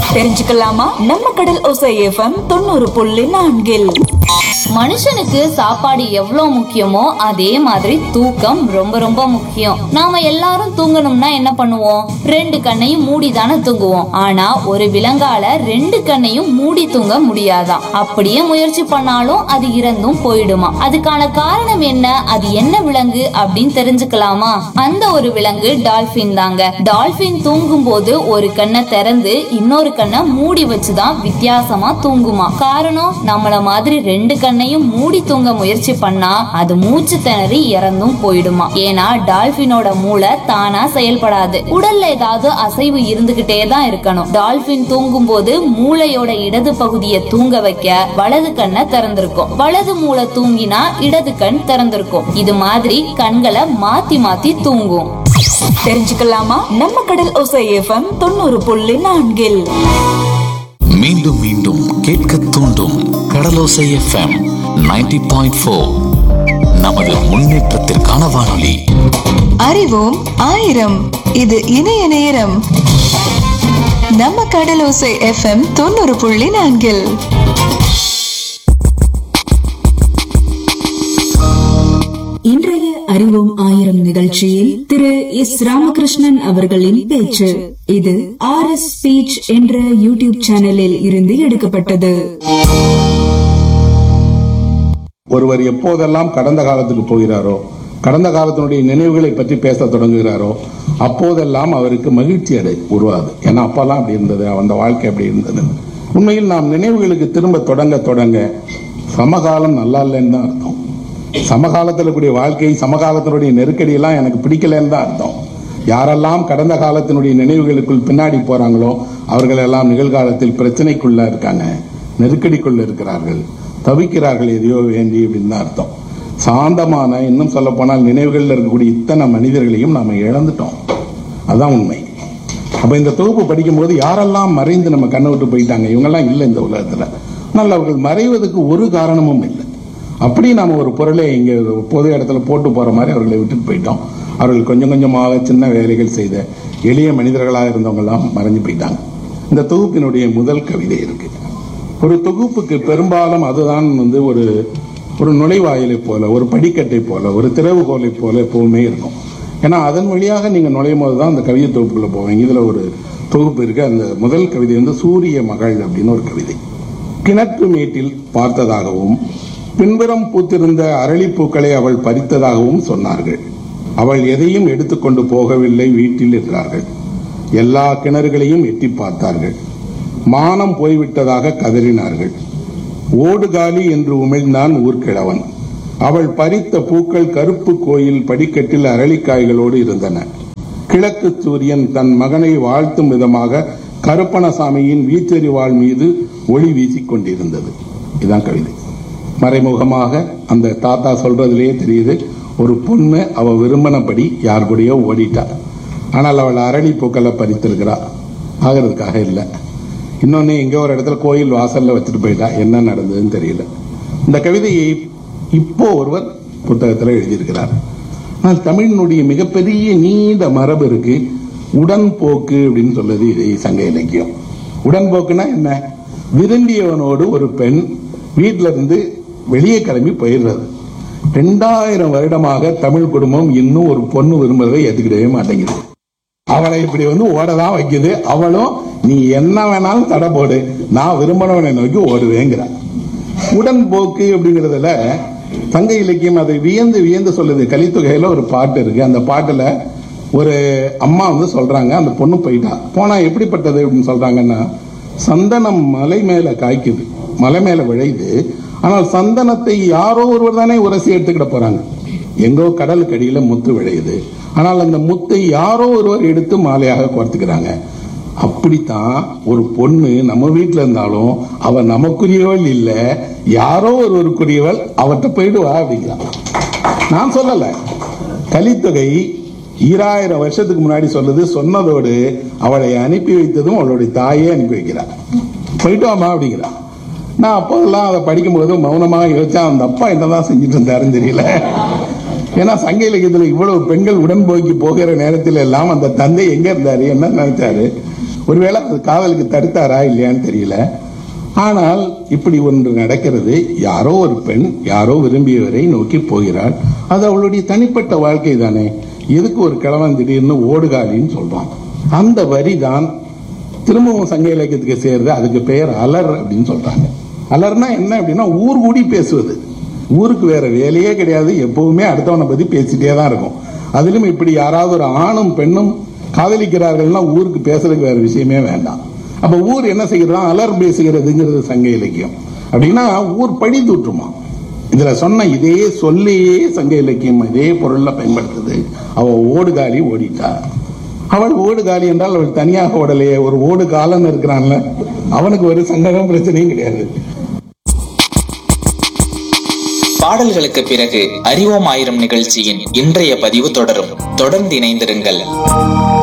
தெரிஞ்சுக்கலாமா நம்ம கடல் ஓசை எஃப்எம் தொண்ணூறு புள்ளி நான்கில் மனுஷனுக்கு சாப்பாடு எவ்வளவு முக்கியமோ அதே மாதிரி தூக்கம் ரொம்ப ரொம்ப முக்கியம் நாம எல்லாரும் தூங்கணும்னா என்ன பண்ணுவோம் ரெண்டு கண்ணையும் மூடி தானே தூங்குவோம் ஆனா ஒரு விலங்கால ரெண்டு கண்ணையும் மூடி தூங்க முடியாதாம் அப்படியே முயற்சி பண்ணாலும் அது இறந்தும் போயிடுமா அதுக்கான காரணம் என்ன அது என்ன விலங்கு அப்படின்னு தெரிஞ்சுக்கலாமா அந்த ஒரு விலங்கு டால்பின் தாங்க டால்பின் தூங்கும் போது ஒரு கண்ணை திறந்து இன்னொரு கண்ணை மூடி வச்சுதான் வித்தியாசமா தூங்குமா காரணம் நம்மள மாதிரி ரெண்டு கண்ணையும் மூடி தூங்க முயற்சி பண்ணா அது மூச்சு திணறி இறந்தும் போயிடுமா ஏன்னா டால்பினோட மூளை தானா செயல்படாது உடல்ல ஏதாவது அசைவு இருந்துகிட்டே தான் இருக்கணும் டால்பின் தூங்கும் போது மூளையோட இடது பகுதியை தூங்க வைக்க வலது கண்ணை திறந்திருக்கும் வலது மூளை தூங்கினா இடது கண் திறந்திருக்கும் இது மாதிரி கண்களை மாத்தி மாத்தி தூங்கும் தெரிஞ்சுக்கலாமா நம்ம கடல் ஓசை எஃப்எம் தொண்ணூறு புள்ளி நான்கில் மீண்டும் மீண்டும் கேட்க தூண்டும் கடலோசை எஃப்எம் 90.4 பாயிண்ட் ஃபோர் நமது முன்னேற்றத்திற்கான வானொலி அறிவோம் ஆயிரம் இது இணைய நேரம் நம்ம கடலோசை எஃப்எம் தொண்ணூறு புள்ளி நான்கில் இன்றைய அறிவோம் ஆயிரம் நிகழ்ச்சியில் திரு எஸ் ராமகிருஷ்ணன் அவர்களின் பேச்சு இது ஆர் எஸ் ஸ்பீச் என்ற யூடியூப் சேனலில் இருந்து எடுக்கப்பட்டது ஒருவர் எப்போதெல்லாம் கடந்த காலத்துக்கு போகிறாரோ கடந்த காலத்தினுடைய நினைவுகளை பற்றி பேச தொடங்குகிறாரோ அப்போதெல்லாம் அவருக்கு மகிழ்ச்சி அடை உருவாது ஏன்னா அப்பெல்லாம் அப்படி இருந்தது அந்த வாழ்க்கை அப்படி இருந்தது உண்மையில் நாம் நினைவுகளுக்கு திரும்ப தொடங்க தொடங்க சமகாலம் நல்லா இல்லைன்னு தான் அர்த்தம் சமகாலத்தில் கூடிய வாழ்க்கை சமகாலத்தினுடைய நெருக்கடி எல்லாம் எனக்கு பிடிக்கலன்னு தான் அர்த்தம் யாரெல்லாம் கடந்த காலத்தினுடைய நினைவுகளுக்குள் பின்னாடி போறாங்களோ அவர்கள் எல்லாம் நிகழ்காலத்தில் பிரச்சனைக்குள்ள இருக்காங்க நெருக்கடிக்குள்ள இருக்கிறார்கள் தவிக்கிறார்கள் எதையோ வேண்டி அப்படின்னு தான் அர்த்தம் சாந்தமான இன்னும் சொல்ல போனால் நினைவுகளில் இருக்கக்கூடிய இத்தனை மனிதர்களையும் நாம இழந்துட்டோம் அதான் உண்மை அப்ப இந்த தொகுப்பு படிக்கும்போது யாரெல்லாம் மறைந்து நம்ம கண்ணை விட்டு போயிட்டாங்க இவங்கெல்லாம் இல்லை இந்த உலகத்துல ஆனால் அவர்கள் மறைவதற்கு ஒரு காரணமும் இல்லை அப்படி நாம ஒரு பொருளை இங்க பொது இடத்துல போட்டு போற மாதிரி அவர்களை விட்டுட்டு போயிட்டோம் அவர்கள் கொஞ்சம் கொஞ்சமாக சின்ன வேலைகள் செய்த எளிய மனிதர்களாக இருந்தவங்க எல்லாம் மறைஞ்சு போயிட்டாங்க இந்த தொகுப்பினுடைய முதல் கவிதை இருக்கு ஒரு தொகுப்புக்கு பெரும்பாலும் அதுதான் வந்து ஒரு ஒரு நுழைவாயிலை போல ஒரு படிக்கட்டை போல ஒரு திறவுகோலை போல எப்பவுமே இருக்கும் ஏன்னா அதன் வழியாக நீங்க நுழையும் போது தான் அந்த கவிதை தொகுப்புக்குள்ள போவீங்க இதுல ஒரு தொகுப்பு இருக்கு அந்த முதல் கவிதை வந்து சூரிய மகள் அப்படின்னு ஒரு கவிதை கிணற்று மேட்டில் பார்த்ததாகவும் பின்புறம் பூத்திருந்த அரளிப்பூக்களை அவள் பறித்ததாகவும் சொன்னார்கள் அவள் எதையும் எடுத்துக்கொண்டு போகவில்லை வீட்டில் என்றார்கள் எல்லா கிணறுகளையும் எட்டி பார்த்தார்கள் மானம் போய்விட்டதாக கதறினார்கள் ஓடுகாலி என்று உமிழ்ந்தான் ஊர்க்கிழவன் அவள் பறித்த பூக்கள் கருப்பு கோயில் படிக்கட்டில் அரளிக்காய்களோடு இருந்தன கிழக்கு சூரியன் தன் மகனை வாழ்த்தும் விதமாக கருப்பணசாமியின் வீச்செறிவாள் மீது ஒளி வீசிக் கொண்டிருந்தது இதுதான் கவிதை மறைமுகமாக அந்த தாத்தா சொல்றதுலயே தெரியுது ஒரு பொண்ணு அவ விரும்பினபடி யார் கூடயோ ஓடிட்டா ஆனால் அவள் அரளி பூக்களை பறித்திருக்கிறா ஆகிறதுக்காக இல்லை இன்னொன்னு எங்க ஒரு இடத்துல கோயில் வாசல்ல வச்சுட்டு போயிட்டா என்ன நடந்ததுன்னு தெரியல இந்த கவிதையை இப்போ ஒருவர் புத்தகத்துல எழுதியிருக்கிறார் ஆனால் தமிழினுடைய மிகப்பெரிய நீண்ட மரபு இருக்கு உடன்போக்கு அப்படின்னு சொல்லுது இதை சங்க இலக்கியம் உடன்போக்குன்னா என்ன விரும்பியவனோடு ஒரு பெண் வீட்டில இருந்து வெளியே கிளம்பி போயிடுறது ரெண்டாயிரம் வருடமாக தமிழ் குடும்பம் இன்னும் ஒரு பொண்ணு விரும்புறதை ஏத்துக்கிடவே மாட்டேங்குது அவளை இப்படி வந்து ஓடதான் வைக்குது அவளும் நீ என்ன வேணாலும் தடை போடு நான் விரும்பினவனை நோக்கி ஓடுவேங்கிறான் உடன்போக்கு அப்படிங்கறதுல சங்க இலக்கியம் அதை வியந்து வியந்து சொல்லுது கலித்தொகையில ஒரு பாட்டு இருக்கு அந்த பாட்டுல ஒரு அம்மா வந்து சொல்றாங்க அந்த பொண்ணு போயிட்டா போனா எப்படிப்பட்டது அப்படின்னு சொல்றாங்கன்னா சந்தனம் மலை மேல காய்க்குது மலை மேல விளையுது ஆனால் சந்தனத்தை யாரோ ஒருவர் தானே உரசி எடுத்துக்கிட போறாங்க எங்கோ கடலுக்கு அடியில முத்து விளையுது ஆனால் அந்த முத்தை யாரோ ஒருவர் எடுத்து மாலையாக கோர்த்துக்கிறாங்க அப்படித்தான் ஒரு பொண்ணு நம்ம வீட்டுல இருந்தாலும் அவ நமக்குரியவள் இல்ல யாரோ ஒருவருக்குரியவள் அவர்கிட்ட போயிடுவா அப்படிங்கிறான் நான் சொல்லல கலித்தொகை ஈராயிரம் வருஷத்துக்கு முன்னாடி சொல்லுது சொன்னதோடு அவளை அனுப்பி வைத்ததும் அவளுடைய தாயே அனுப்பி வைக்கிறார் போயிட்டு வாமா அப்படிங்கிறா நான் அப்போதெல்லாம் அதை படிக்கும்போது மௌனமாக யோசிச்சேன் அந்த அப்பா என்னதான் செஞ்சுட்டு இருந்தாருன்னு தெரியல ஏன்னா சங்க இலக்கியத்தில் இவ்வளவு பெண்கள் உடன்போக்கி போகிற நேரத்தில் எல்லாம் அந்த தந்தை எங்க இருந்தாரு என்ன நினைச்சாரு ஒருவேளை அது காதலுக்கு தடுத்தாரா இல்லையான்னு தெரியல ஆனால் இப்படி ஒன்று நடக்கிறது யாரோ ஒரு பெண் யாரோ விரும்பியவரை நோக்கி போகிறாள் அது அவளுடைய தனிப்பட்ட வாழ்க்கை தானே எதுக்கு ஒரு கிழவன் திடீர்னு ஓடுகாலின்னு சொல்றான் அந்த வரி தான் திரும்பவும் சங்க இலக்கியத்துக்கு சேர்ந்து அதுக்கு பெயர் அலர் அப்படின்னு சொல்றாங்க அலர்னா என்ன அப்படின்னா ஊர் கூடி பேசுவது ஊருக்கு வேற வேலையே கிடையாது எப்பவுமே அடுத்தவனை பத்தி பேசிட்டே தான் இருக்கும் அதிலும் இப்படி யாராவது ஒரு ஆணும் பெண்ணும் காதலிக்கிறார்கள்னா ஊருக்கு பேசுறதுக்கு வேற விஷயமே வேண்டாம் அப்ப ஊர் என்ன செய்கிறதா அலர் பேசுகிறதுங்கிறது சங்க இலக்கியம் அப்படின்னா ஊர் பழி தூற்றுமா இதுல சொன்ன இதே சொல்லையே சங்க இலக்கியம் இதே பொருள்ல பயன்படுத்துது அவ ஓடுகாலி ஓடிட்டா அவள் ஓடு காலி என்றால் அவள் தனியாக ஓடலையே ஒரு ஓடு காலன் இருக்கிறான்ல அவனுக்கு ஒரு சங்கடம் பிரச்சனையும் கிடையாது பாடல்களுக்கு பிறகு அறிவோம் ஆயிரம் நிகழ்ச்சியின் இன்றைய பதிவு தொடரும் தொடர்ந்து இணைந்திருங்கள்